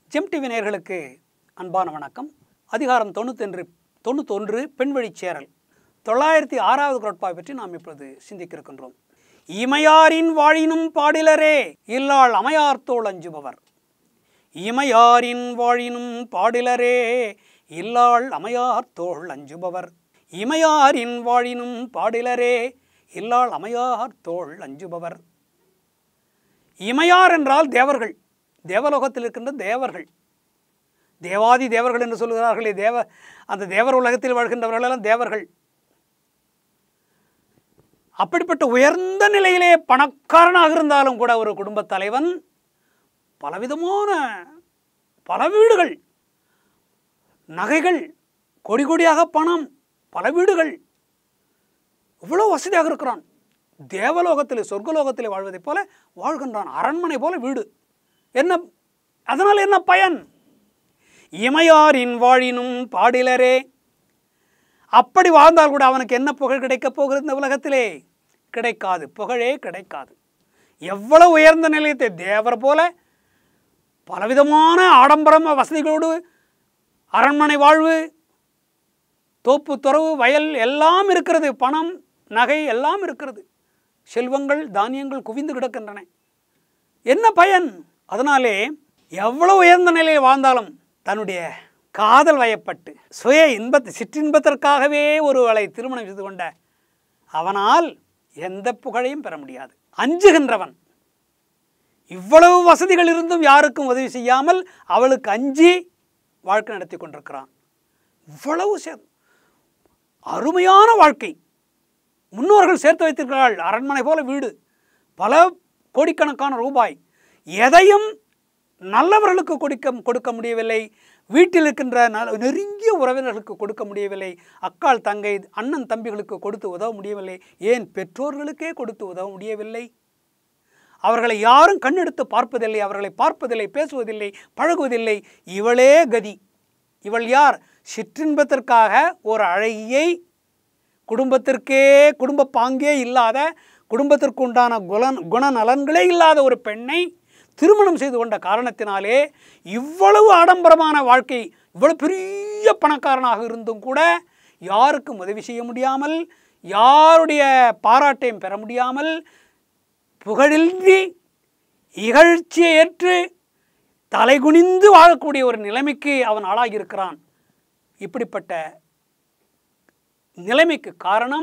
GeM TV நேயர்களுக்கு அன்பான வணக்கம் அதிகாரம் தொண்ணூத்தொன்று தொண்ணூத்தொன்று பெண் வழிச் சேரல் தொள்ளாயிரத்தி ஆறாவது குரட்பாவை பற்றி நாம் இப்பொழுது சிந்திக்க இருக்கின்றோம் இமையாரின் வாழினும் பாடிலரே இல்லாள் அமையார்த்தோள் அஞ்சுபவர் இமையாரின் வாழினும் பாடிலரே இல்லாள் அமையார்த்தோள் அஞ்சுபவர் இமையாரின் வாழினும் பாடிலரே இல்லாள் அமையார் தோள் அஞ்சுபவர் இமையார் என்றால் தேவர்கள் தேவலோகத்தில் இருக்கின்ற தேவர்கள் தேவாதி தேவர்கள் என்று சொல்கிறார்களே தேவ அந்த தேவர் உலகத்தில் வாழ்கின்றவர்கள் எல்லாம் தேவர்கள் அப்படிப்பட்ட உயர்ந்த நிலையிலே பணக்காரனாக இருந்தாலும் கூட ஒரு குடும்பத் தலைவன் பலவிதமான பல வீடுகள் நகைகள் கொடி கொடியாக பணம் பல வீடுகள் இவ்வளோ வசதியாக இருக்கிறான் தேவலோகத்தில் சொர்க்கலோகத்தில் வாழ்வதைப் போல வாழ்கின்றான் அரண்மனை போல வீடு என்ன அதனால் என்ன பயன் இமையாரின் வாழினும் பாடிலரே அப்படி வாழ்ந்தால் கூட அவனுக்கு என்ன புகழ் கிடைக்கப் போகிறது இந்த உலகத்திலே கிடைக்காது புகழே கிடைக்காது எவ்வளவு உயர்ந்த நிலையத்தை தேவர் போல பலவிதமான ஆடம்பரம் வசதிகளோடு அரண்மனை வாழ்வு தோப்பு துறவு வயல் எல்லாம் இருக்கிறது பணம் நகை எல்லாம் இருக்கிறது செல்வங்கள் தானியங்கள் குவிந்து கிடக்கின்றன என்ன பயன் அதனாலே எவ்வளவு உயர்ந்த நிலையில் வாழ்ந்தாலும் தன்னுடைய காதல் வயப்பட்டு சுய இன்பத்தை சிற்றின்பத்திற்காகவே ஒருவளை திருமணம் செய்து கொண்ட அவனால் எந்த புகழையும் பெற முடியாது அஞ்சுகின்றவன் இவ்வளவு வசதிகள் இருந்தும் யாருக்கும் உதவி செய்யாமல் அவளுக்கு அஞ்சி வாழ்க்கை நடத்தி கொண்டிருக்கிறான் இவ்வளவு சே அருமையான வாழ்க்கை முன்னோர்கள் சேர்த்து வைத்திருக்கிறார்கள் அரண்மனை போல வீடு பல கோடிக்கணக்கான ரூபாய் எதையும் நல்லவர்களுக்கு கொடுக்க கொடுக்க முடியவில்லை வீட்டில் இருக்கின்ற நல நெருங்கிய உறவினர்களுக்கு கொடுக்க முடியவில்லை அக்காள் தங்கை அண்ணன் தம்பிகளுக்கு கொடுத்து உதவ முடியவில்லை ஏன் பெற்றோர்களுக்கே கொடுத்து உதவ முடியவில்லை அவர்களை யாரும் கண்ணெடுத்து பார்ப்பதில்லை அவர்களை பார்ப்பதில்லை பேசுவதில்லை பழகுவதில்லை இவளே கதி இவள் யார் சிற்றின்பத்திற்காக ஒரு அழகியை குடும்பத்திற்கே குடும்ப பாங்கே இல்லாத குடும்பத்திற்கு உண்டான குண குணநலன்களே இல்லாத ஒரு பெண்ணை திருமணம் செய்து கொண்ட காரணத்தினாலே இவ்வளவு ஆடம்பரமான வாழ்க்கை இவ்வளவு பெரிய பணக்காரனாக இருந்தும் கூட யாருக்கும் உதவி செய்ய முடியாமல் யாருடைய பாராட்டையும் பெற முடியாமல் புகழின்றி இகழ்ச்சியை ஏற்று தலைகுனிந்து வாழக்கூடிய ஒரு நிலைமைக்கு அவன் ஆளாகியிருக்கிறான் இப்படிப்பட்ட நிலைமைக்கு காரணம்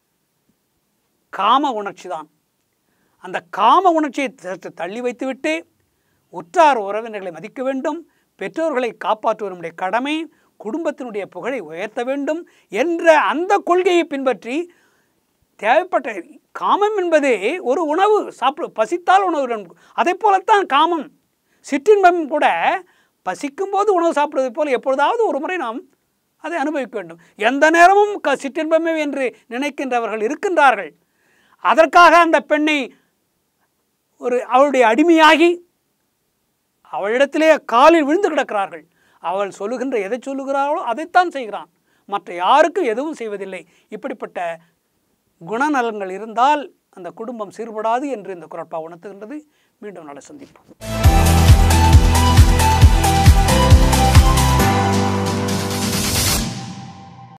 காம உணர்ச்சி தான் அந்த காம உணர்ச்சியை சற்று தள்ளி வைத்துவிட்டு உற்றார் உறவினர்களை மதிக்க வேண்டும் பெற்றோர்களை காப்பாற்றுவது நம்முடைய கடமை குடும்பத்தினுடைய புகழை உயர்த்த வேண்டும் என்ற அந்த கொள்கையை பின்பற்றி தேவைப்பட்ட காமம் என்பது ஒரு உணவு சாப்பிடு பசித்தால் உணவு அதே போலத்தான் காமம் சிற்றின்பம் கூட பசிக்கும்போது உணவு சாப்பிடுவதை போல எப்பொழுதாவது ஒரு முறை நாம் அதை அனுபவிக்க வேண்டும் எந்த நேரமும் க சிற்றின்பமே என்று நினைக்கின்றவர்கள் இருக்கின்றார்கள் அதற்காக அந்த பெண்ணை ஒரு அவளுடைய அடிமையாகி அவளிடத்திலே காலில் விழுந்து கிடக்கிறார்கள் அவள் சொல்லுகின்ற எதை சொல்லுகிறாளோ அதைத்தான் செய்கிறான் மற்ற யாருக்கும் எதுவும் செய்வதில்லை இப்படிப்பட்ட குணநலன்கள் இருந்தால் அந்த குடும்பம் சீர்படாது என்று இந்த குரட்பா உணர்த்துகின்றது மீண்டும் நாளை சந்திப்போம்